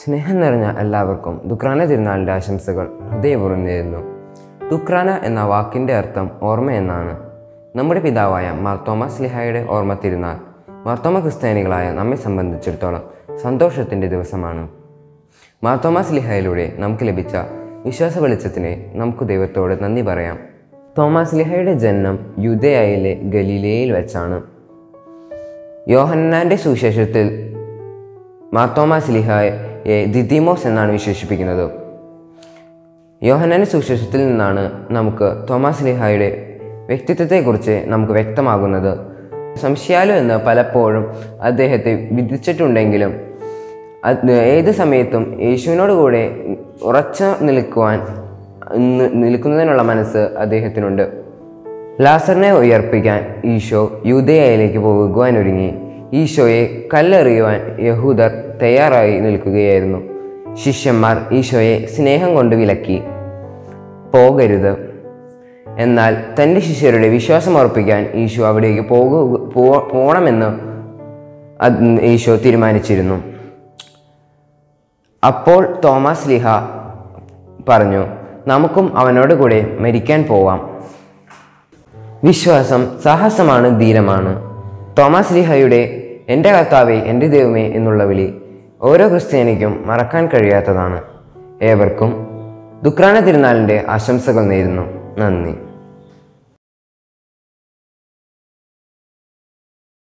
സ്നേഹം നിറഞ്ഞ എല്ലാവർക്കും ദുക്രാന തിരുനാളിൻ്റെ ആശംസകൾ ഹൃദയപൂർവ്വം നേരുന്നു ദുക്രാന എന്ന വാക്കിൻ്റെ അർത്ഥം ഓർമ്മ എന്നാണ് നമ്മുടെ പിതാവായ മാർത്തോമസ് ലിഹായുടെ ഓർമ്മ തിരുനാൾ മാർത്തോമ ക്രിസ്ത്യാനികളായ നമ്മെ സംബന്ധിച്ചിടത്തോളം സന്തോഷത്തിൻ്റെ ദിവസമാണ് മാർത്തോമാസ് ലിഹയിലൂടെ നമുക്ക് ലഭിച്ച വിശ്വാസ വെളിച്ചത്തിന് നമുക്ക് ദൈവത്തോട് നന്ദി പറയാം തോമാസ് ലിഹയുടെ ജനനം യുദയായിലെ ഗലീലയിൽ വെച്ചാണ് യോഹന്നാൻ്റെ സുവിശേഷത്തിൽ മാർത്തോമാസ് ലിഹയെ ദിദിമോസ് എന്നാണ് വിശേഷിപ്പിക്കുന്നത് യോഹന്നാൻ്റെ സുവിശേഷത്തിൽ നിന്നാണ് നമുക്ക് തോമാസ് ലിഹായുടെ വ്യക്തിത്വത്തെക്കുറിച്ച് നമുക്ക് വ്യക്തമാകുന്നത് സംശയാലു എന്ന് പലപ്പോഴും അദ്ദേഹത്തെ വിധിച്ചിട്ടുണ്ടെങ്കിലും അത് ഏത് സമയത്തും യേശുവിനോട് കൂടെ ഉറച്ചു നിൽക്കുവാൻ നി- നിൽക്കുന്നതിനുള്ള മനസ്സ് അദ്ദേഹത്തിനുണ്ട് ലാസറിനെ ഉയർപ്പിക്കാൻ ഈശോ യൂതയയിലേക്ക് പോകുവാൻ ഒരുങ്ങി ഈശോയെ കല്ലെറിയുവാൻ യഹൂദർ തയ്യാറായി നിൽക്കുകയായിരുന്നു ശിഷ്യന്മാർ ഈശോയെ സ്നേഹം കൊണ്ട് വിലക്കി പോകരുത് എന്നാൽ തൻ്റെ ശിഷ്യരുടെ വിശ്വാസം ഉറപ്പിക്കാൻ ഈശോ അവിടേക്ക് പോകു പോ- പോകണമെന്ന് അത് ഈശോ തീരുമാനിച്ചിരുന്നു അപ്പോൾ തോമസ് ലിഹ പറഞ്ഞു നമുക്കും അവനോട് കൂടെ മരിക്കാൻ പോവാം വിശ്വാസം സാഹസമാണ് ധീരമാണ് തോമസ് ലിഹയുടെ എൻ്റെ കർത്താവെ എൻ്റെ ദൈവമേ എന്നുള്ള വിളി ഓരോ ക്രിസ്ത്യാനിക്കും മറക്കാൻ കഴിയാത്തതാണ് ഏവർക്കും ദുക്രാന തിരുനാളിൻ്റെ ആശംസകൾ നേരുന്നു നന്ദി